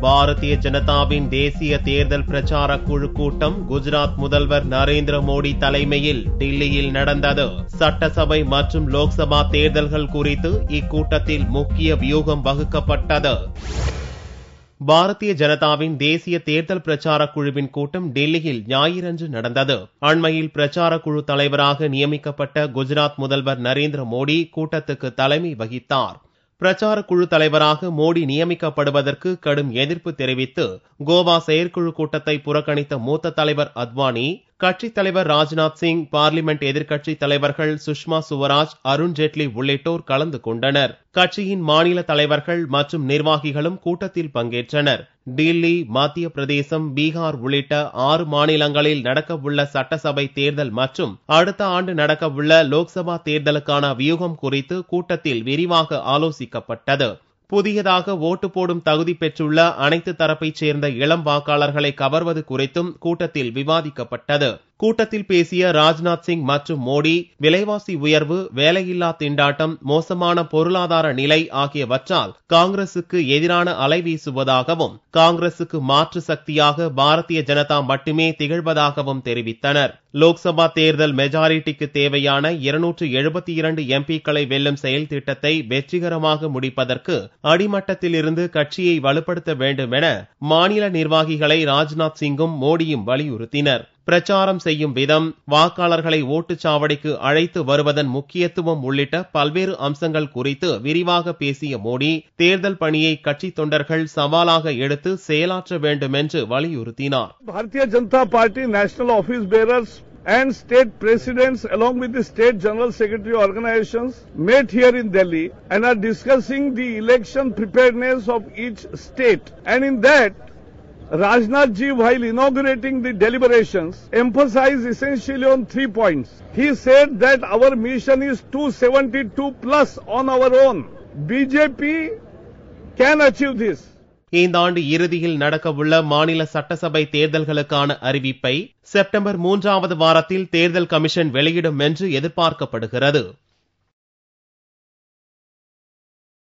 பாரதிய ஜனதாவின் தேசிய தேர்தல் பிரச்சார குழு கூட்டம் குஜராத் முதல்வர் நரேந்திர மோடி தலைமையில் டில்லியில் நடந்தது சட்டசபை மற்றும் லோக்சபா தேர்தல்கள் குறித்து இக்கூட்டத்தில் முக்கிய வியூகம் வகுக்கப்பட்டது பாரதிய ஜனதாவின் தேசிய தேர்தல் பிரச்சார குழுவின் கூட்டம் டெல்லியில் ஞாயிறன்று நடந்தது அண்மையில் பிரச்சார குழு தலைவராக நியமிக்கப்பட்ட குஜராத் முதல்வர் நரேந்திர மோடி கூட்டத்துக்கு தலைமை வகித்தார் பிரச்சார குழு தலைவராக மோடி நியமிக்கப்படுவதற்கு கடும் எதிர்ப்பு தெரிவித்து கோவா செயற்குழு கூட்டத்தை புறக்கணித்த மூத்த தலைவர் அத்வானி கட்சித் தலைவர் ராஜ்நாத் சிங் பார்லிமெண்ட் எதிர்க்கட்சி தலைவர்கள் சுஷ்மா சுவராஜ் அருண்ஜேட்லி உள்ளிட்டோர் கலந்து கொண்டனர் கட்சியின் மாநில தலைவர்கள் மற்றும் நிர்வாகிகளும் கூட்டத்தில் பங்கேற்றனர் டில்லி மத்திய பிரதேசம் பீகார் உள்ளிட்ட ஆறு மாநிலங்களில் நடக்கவுள்ள சட்டசபை தேர்தல் மற்றும் அடுத்த ஆண்டு நடக்கவுள்ள லோக்சபா தேர்தலுக்கான வியூகம் குறித்து கூட்டத்தில் விரிவாக ஆலோசிக்கப்பட்டது புதியதாக ஓட்டு போடும் தகுதி பெற்றுள்ள அனைத்து தரப்பைச் சேர்ந்த இளம் வாக்காளர்களை கவர்வது குறித்தும் கூட்டத்தில் விவாதிக்கப்பட்டது கூட்டத்தில் பேசிய ராஜ்நாத் சிங் மற்றும் மோடி விலைவாசி உயர்வு வேலையில்லா திண்டாட்டம் மோசமான பொருளாதார நிலை ஆகியவற்றால் காங்கிரசுக்கு எதிரான அலை வீசுவதாகவும் காங்கிரசுக்கு மாற்று சக்தியாக பாரதிய ஜனதா மட்டுமே திகழ்வதாகவும் தெரிவித்தனர் லோக்சபா தேர்தல் மெஜாரிட்டிக்கு தேவையான இருநூற்று எழுபத்தி இரண்டு எம்பிக்களை வெல்லும் செயல் திட்டத்தை வெற்றிகரமாக முடிப்பதற்கு அடிமட்டத்தில் இருந்து கட்சியை வலுப்படுத்த வேண்டும் என மாநில நிர்வாகிகளை ராஜ்நாத் சிங்கும் மோடியும் வலியுறுத்தினர் பிரச்சாரம் செய்யும் விதம் வாக்காளர்களை ஓட்டுச்சாவடிக்கு அழைத்து வருவதன் முக்கியத்துவம் உள்ளிட்ட பல்வேறு அம்சங்கள் குறித்து விரிவாக பேசிய மோடி தேர்தல் பணியை கட்சி தொண்டர்கள் சவாலாக எடுத்து செயலாற்ற வேண்டும் என்று வலியுறுத்தினார் Bharatiya Janata Party national office bearers and state presidents along with the state general secretary organizations met here in Delhi and are discussing the election preparedness of each state. And in that, Rajnath ji, while inaugurating the deliberations, emphasized essentially on three points. He said that our mission is 272 plus on our own. BJP can achieve this. இந்த ஆண்டு இறுதியில் நடக்கவுள்ள மாநில சட்டசபை தேர்தல்களுக்கான அறிவிப்பை September மூன்றாவது வாரத்தில் தேர்தல் கமிஷன் வெளியிடும் என்று எதிர்பார்க்கப்படுகிறது